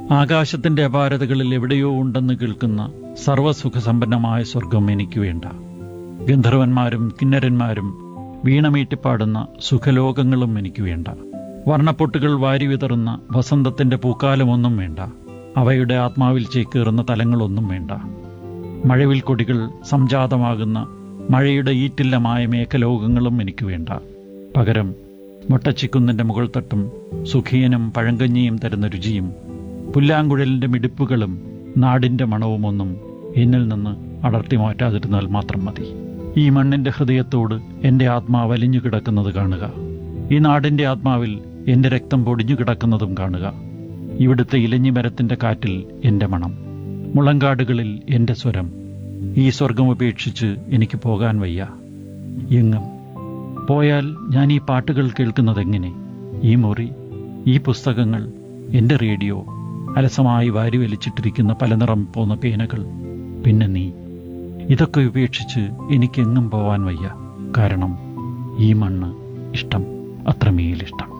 ആകാശത്തിന്റെ അപാരതകളിൽ എവിടെയോ ഉണ്ടെന്ന് കേൾക്കുന്ന സർവ്വസുഖസമ്പന്നമായ സ്വർഗം എനിക്ക് വേണ്ട ഗന്ധർവന്മാരും കിന്നരന്മാരും വീണമീട്ടിപ്പാടുന്ന സുഖലോകങ്ങളും എനിക്ക് വേണ്ട വർണ്ണപ്പൊട്ടുകൾ വാരിവിതറുന്ന വസന്തത്തിന്റെ പൂക്കാലമൊന്നും വേണ്ട അവയുടെ ആത്മാവിൽ ചേക്കേറുന്ന തലങ്ങളൊന്നും വേണ്ട മഴവിൽ കൊടികൾ സംജാതമാകുന്ന മഴയുടെ ഈറ്റില്ലമായ മേഘലോകങ്ങളും എനിക്ക് വേണ്ട പകരം മൊട്ടച്ചിക്കുന്നിന്റെ മുകൾ തട്ടും സുഖീയനും പഴങ്കഞ്ഞിയും തരുന്ന രുചിയും പുല്ലാങ്കുഴലിന്റെ മിടിപ്പുകളും നാടിന്റെ മണവുമൊന്നും എന്നിൽ നിന്ന് അടർത്തി മാറ്റാതിരുന്നാൽ മാത്രം മതി ഈ മണ്ണിന്റെ ഹൃദയത്തോട് എൻ്റെ ആത്മാവ് അലിഞ്ഞു കിടക്കുന്നത് കാണുക ഈ നാടിന്റെ ആത്മാവിൽ എൻ്റെ രക്തം പൊടിഞ്ഞു കിടക്കുന്നതും കാണുക ഇവിടുത്തെ ഇലഞ്ഞി മരത്തിന്റെ കാറ്റിൽ എൻ്റെ മണം മുളങ്കാടുകളിൽ എൻ്റെ സ്വരം ഈ സ്വർഗം ഉപേക്ഷിച്ച് എനിക്ക് പോകാൻ വയ്യ എങ്ങും പോയാൽ ഞാൻ ഈ പാട്ടുകൾ കേൾക്കുന്നതെങ്ങനെ ഈ മുറി ഈ പുസ്തകങ്ങൾ എൻ്റെ റേഡിയോ അലസമായി വാരി വലിച്ചിട്ടിരിക്കുന്ന പലനിറം പോന്ന പേനകൾ പിന്നെ നീ ഇതൊക്കെ ഉപേക്ഷിച്ച് എനിക്കെങ്ങും പോവാൻ വയ്യ കാരണം ഈ മണ്ണ് ഇഷ്ടം അത്രമേലിഷ്ടം